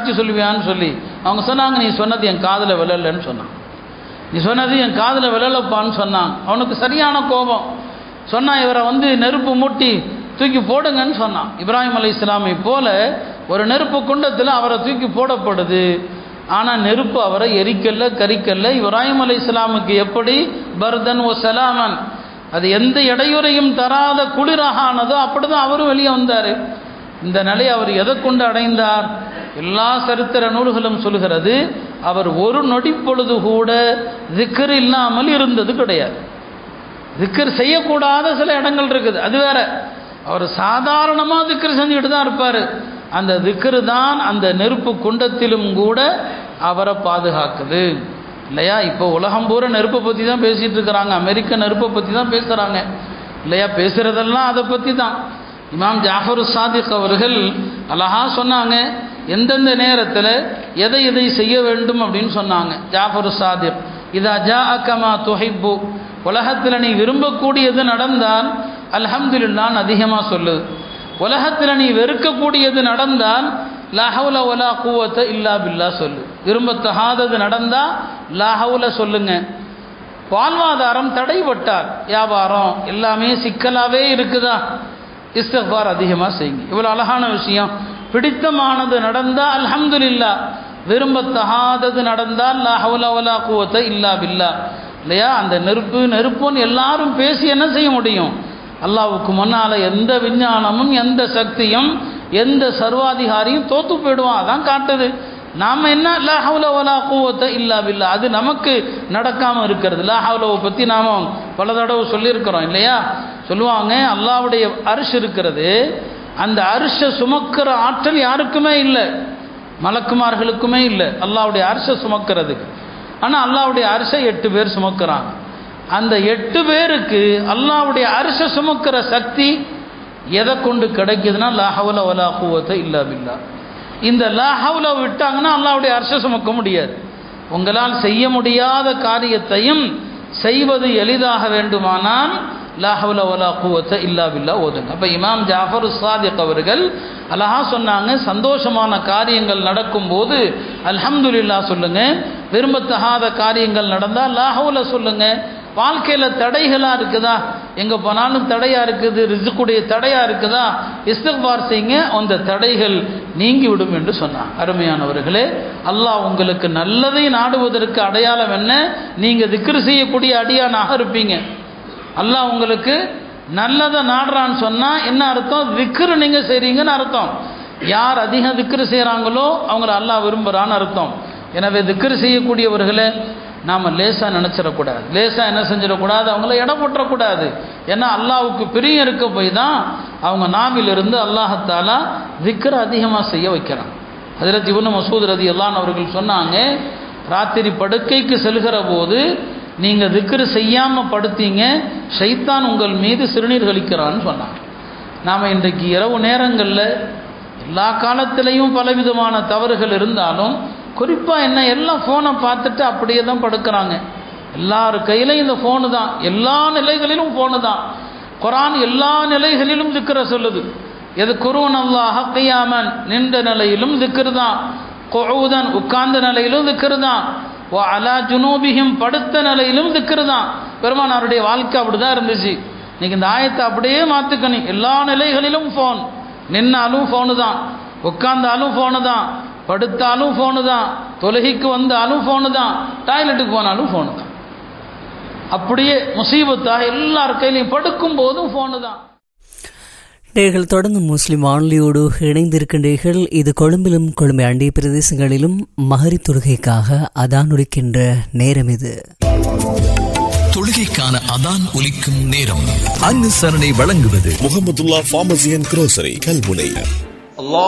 சாட்சி சொல்லுவியான்னு சொல்லி அவங்க சொன்னாங்க நீ சொன்னது என் காதில் விழலன்னு சொன்னான் நீ சொன்னது என் காதில் விழலப்பான்னு சொன்னான் அவனுக்கு சரியான கோபம் சொன்னான் இவரை வந்து நெருப்பு மூட்டி தூக்கி போடுங்கன்னு சொன்னான் இப்ராஹிம் அலை இஸ்லாமை போல ஒரு நெருப்பு குண்டத்தில் அவரை தூக்கி போடப்படுது ஆனால் நெருப்பு அவரை எரிக்கல்ல கரிக்கல்ல இப்ராஹிம் அலை இஸ்லாமுக்கு எப்படி பர்தன் ஓ சலாமன் அது எந்த இடையூறையும் தராத குளிராக ஆனதோ அப்படிதான் அவரும் வெளியே வந்தார் இந்த நிலையை அவர் எதை கொண்டு அடைந்தார் எல்லா சரித்திர நூல்களும் சொல்கிறது அவர் ஒரு நொடி பொழுது கூட திக்கர் இல்லாமல் இருந்தது கிடையாது திக்கர் செய்யக்கூடாத சில இடங்கள் இருக்குது அது வேற அவர் சாதாரணமாக திக்கர் செஞ்சுக்கிட்டு தான் இருப்பார் அந்த திக்கரு தான் அந்த நெருப்பு குண்டத்திலும் கூட அவரை பாதுகாக்குது இல்லையா இப்போ உலகம் பூரா நெருப்பை பற்றி தான் பேசிகிட்டு இருக்கிறாங்க அமெரிக்க நெருப்பை பற்றி தான் பேசுகிறாங்க இல்லையா பேசுகிறதெல்லாம் அதை பற்றி தான் இமாம் ஜாஃபர் சாதிக் அவர்கள் அழகா சொன்னாங்க எந்தெந்த நேரத்தில் எதை எதை செய்ய வேண்டும் அப்படின்னு சொன்னாங்க ஜாஃபர் சாதிக் இதா ஜா அக்கமா துஹைப்பு உலகத்தில் நீ விரும்பக்கூடியது நடந்தால் அல்ஹம்துலில்லான்னு அதிகமாக சொல்லுது உலகத்தில் நீ வெறுக்கக்கூடியது நடந்தால் லஹவுல ஒலா கூவத்தை இல்லா பில்லா சொல்லு விரும்பத்தகாதது நடந்தால் லஹவுல சொல்லுங்க வாழ்வாதாரம் தடைபட்டார் வியாபாரம் எல்லாமே சிக்கலாகவே இருக்குதா இஸ்தஃபார் அதிகமாக செய்யுங்க இவ்வளோ அழகான விஷயம் பிடித்தமானது நடந்தால் அல்ஹம்துலில்லா விரும்பத்தகாதது நடந்தால் லா ஹவுல வலா குவத்தை இல்லா பில்லா இல்லையா அந்த நெருப்பு நெருப்புன்னு எல்லாரும் பேசி என்ன செய்ய முடியும் அல்லாவுக்கு முன்னால் எந்த விஞ்ஞானமும் எந்த சக்தியும் எந்த சர்வாதிகாரியும் தோத்து போயிடுவான் அதான் காட்டுது நாம் என்ன லா ஹவுல வலா குவத்தை இல்லா பில்லா அது நமக்கு நடக்காமல் இருக்கிறது லா ஹவுலவை பற்றி நாம் பல தடவை சொல்லியிருக்கிறோம் இல்லையா சொல்லுவாங்க அல்லாவுடைய அரிசி இருக்கிறது அந்த அரிசை சுமக்கிற ஆற்றல் யாருக்குமே இல்லை மலக்குமார்களுக்குமே இல்லை அல்லாவுடைய அரிசை சுமக்கிறதுக்கு ஆனால் அல்லாவுடைய அரிசை எட்டு பேர் சுமக்கிறாங்க அந்த எட்டு பேருக்கு அல்லாவுடைய அரிசை சுமக்கிற சக்தி எதை கொண்டு கிடைக்குதுன்னா லாஹவுல வலா கூவத்தை இல்லா பில்லா இந்த லாஹவுல விட்டாங்கன்னா அல்லாவுடைய அரிசை சுமக்க முடியாது உங்களால் செய்ய முடியாத காரியத்தையும் செய்வது எளிதாக வேண்டுமானால் லாஹவுல வலா குவத்தை இல்லா பில்லா ஓதுங்க அப்போ இமாம் ஜாஃபர் சாதிக் அவர்கள் அழகா சொன்னாங்க சந்தோஷமான காரியங்கள் நடக்கும்போது அல்ஹம்துலில்லா சொல்லுங்க விரும்பத்தகாத காரியங்கள் நடந்தால் லாஹவுல சொல்லுங்க வாழ்க்கையில் தடைகளாக இருக்குதா எங்கே போனாலும் தடையாக இருக்குது ரிசுக்குடைய தடையாக இருக்குதா இஸ்திக்பார் செய்யுங்க அந்த தடைகள் நீங்கி விடும் என்று சொன்னார் அருமையானவர்களே அல்லாஹ் உங்களுக்கு நல்லதை நாடுவதற்கு அடையாளம் என்ன நீங்கள் திக்ரு செய்யக்கூடிய அடியானாக இருப்பீங்க அல்லாஹ் உங்களுக்கு நல்லதை நாடுறான்னு சொன்னால் என்ன அர்த்தம் திக்ரு நீங்கள் செய்கிறீங்கன்னு அர்த்தம் யார் அதிகம் திக்ரு செய்கிறாங்களோ அவங்கள அல்லாஹ் விரும்புகிறான்னு அர்த்தம் எனவே திக்ரு செய்யக்கூடியவர்களே நாம் லேசாக நினச்சிடக்கூடாது லேசாக என்ன செஞ்சிடக்கூடாது அவங்கள இடம் போட்டுறக்கூடாது ஏன்னா அல்லாவுக்கு பிரியம் இருக்க போய் தான் அவங்க நாவிலிருந்து அல்லாஹத்தாலா திக்ரை அதிகமாக செய்ய வைக்கிறான் அதில் இவனு மசூத் ரதி அல்லான் அவர்கள் சொன்னாங்க ராத்திரி படுக்கைக்கு செல்கிற போது நீங்கள் திக்ரு செய்யாமல் படுத்தீங்க ஷைத்தான் உங்கள் மீது சிறுநீர் கழிக்கிறான்னு சொன்னாங்க நாம் இன்றைக்கு இரவு நேரங்களில் எல்லா காலத்திலையும் பலவிதமான தவறுகள் இருந்தாலும் குறிப்பாக என்ன எல்லாம் ஃபோனை பார்த்துட்டு அப்படியே தான் படுக்கிறாங்க எல்லார் கையிலையும் இந்த ஃபோனு தான் எல்லா நிலைகளிலும் ஃபோனு தான் குரான் எல்லா நிலைகளிலும் திக்கிற சொல்லுது எது குருவன் அல்லாஹ் கையாமன் நின்ற நிலையிலும் திக்ரு தான் கொழுதன் உட்கார்ந்த நிலையிலும் திக்ரு தான் ஓ அலா ஜுனூபியும் படுத்த நிலையிலும் திக்ரு தான் பெருமானாருடைய வாழ்க்கை அப்படி தான் இருந்துச்சு இன்னைக்கு இந்த ஆயத்தை அப்படியே மாற்றிக்கணும் எல்லா நிலைகளிலும் ஃபோன் நின்னாலும் ஃபோனு தான் உட்கார்ந்தாலும் ஃபோனு தான் படுத்தாலும் ஃபோனு தான் தொழுகைக்கு வந்தாலும் ஃபோனு தான் டாய்லெட்டுக்கு போனாலும் ஃபோனு தான் அப்படியே முசீபத்தாக எல்லார் கையிலையும் படுக்கும் போதும் ஃபோனு தான் நேர்கள் தொடர்ந்து முஸ்லிம் வானொலியோடு இணைந்திருக்கின்றீர்கள் இது கொழும்பிலும் கொழும்பை அண்டிய பிரதேசங்களிலும் மகரி தொழுகைக்காக அதான் ஒலிக்கின்ற நேரம் இது தொழுகைக்கான அதான் ஒலிக்கும் நேரம் அனுசரணை வழங்குவது Mohamedullah pharmacy and grocery Kalmunai